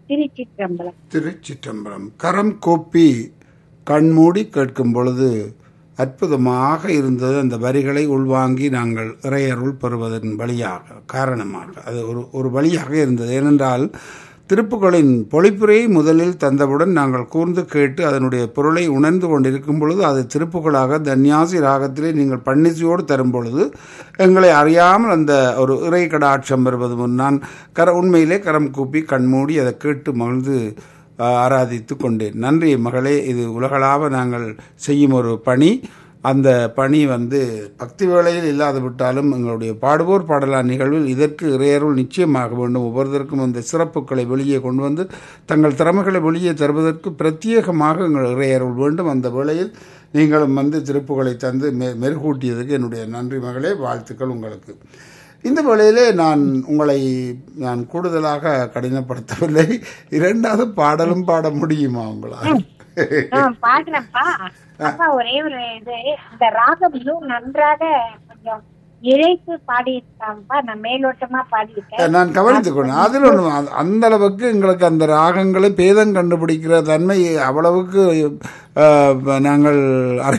திருச்சிற்றம்பலம் திருச்சிற்றம்பலம் கரம் கூப்பி கண்மூடி கேட்கும் பொழுது அற்புதமாக இருந்தது அந்த வரிகளை உள்வாங்கி நாங்கள் இறையருள் பெறுவதன் வழியாக காரணமாக அது ஒரு ஒரு வழியாக இருந்தது ஏனென்றால் திருப்புகளின் பொழிப்புரையை முதலில் தந்தவுடன் நாங்கள் கூர்ந்து கேட்டு அதனுடைய பொருளை உணர்ந்து கொண்டிருக்கும் பொழுது அது திருப்புகளாக தன்யாசி ராகத்திலே நீங்கள் பன்னிசையோடு தரும் பொழுது எங்களை அறியாமல் அந்த ஒரு இறை கடாட்சம் வருவது முன் நான் கர உண்மையிலே கரம் கூப்பி கண்மூடி அதை கேட்டு மகிழ்ந்து ஆஹ், ஆராதித்து கொண்டேன் நன்றி மகளே இது உலகளாவ நாங்கள் செய்யும் ஒரு பணி அந்த பணி வந்து பக்தி வேளையில் இல்லாது விட்டாலும் எங்களுடைய பாடுவோர் பாடலார் நிகழ்வில் இதற்கு இறையருள் நிச்சயமாக வேண்டும் ஒவ்வொருத்தருக்கும் அந்த சிறப்புகளை வெளியே கொண்டு வந்து தங்கள் திறமைகளை வெளியே தருவதற்கு பிரத்யேகமாக எங்கள் இறையருள் வேண்டும் அந்த வேளையில் நீங்களும் வந்து திருப்புகளை தந்து மெ மெருகூட்டியதுக்கு என்னுடைய நன்றி மகளே வாழ்த்துக்கள் உங்களுக்கு இந்த வேளையிலே நான் உங்களை நான் கூடுதலாக கடினப்படுத்தவில்லை இரண்டாவது பாடலும் பாட முடியுமா உங்களால் ஆ, பாடுறேன்ப்பா அப்பா ஒரே ஒரு இது இந்த ராகம் இன்னும் நன்றாக கொஞ்சம் இழைத்து பாடியிருக்காங்கப்பா நான் மேலோட்டமா பாடியிருக்கேன் நான் கவனித்துக் கொண்டேன் அதில் ஒன்று அந்த அளவுக்கு எங்களுக்கு அந்த ராகங்களை பேதம் கண்டுபிடிக்கிற தன்மை அவ்வளவுக்கு அஹ், நாங்கள் அறி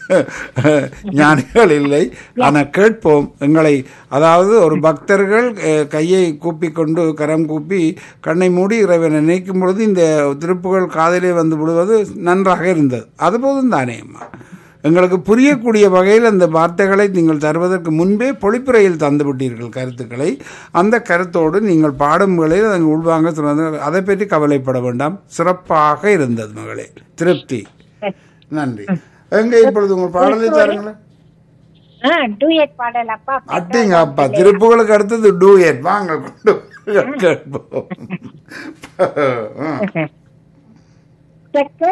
ஞானிகள் இல்லை ஆனால் கேட்போம் எங்களை அதாவது ஒரு பக்தர்கள் அஹ், கையை கூப்பிக்கொண்டு கரம் கூப்பி கண்ணை மூடி இறைவனை நினைக்கும் பொழுது இந்த திருப்புகள் காதிலே வந்து விடுவது நன்றாக இருந்தது அதுபோதும் தானே அம்மா எங்களுக்கு புரியக்கூடிய வகையில் அந்த வார்த்தைகளை நீங்கள் தருவதற்கு முன்பே பொழிப்புரையில் தந்து விட்டீர்கள் கருத்துக்களை அந்த கருத்தோடு நீங்கள் பாடும் வேளையில் அதை உள்வாங்க சொன்னது அதை பற்றி கவலைப்பட வேண்டாம் சிறப்பாக இருந்தது மகளே திருப்தி நன்றி எங்க இப்பொழுது உங்கள் பாடலை தாருங்களேன் ஆ டூயட் பாடல் அப்பா அட்டிங்க அப்பா திருப்புகளுக்கு அடுத்தது டூயட் வாங்க கொண்டு கேட்போம் சக்கர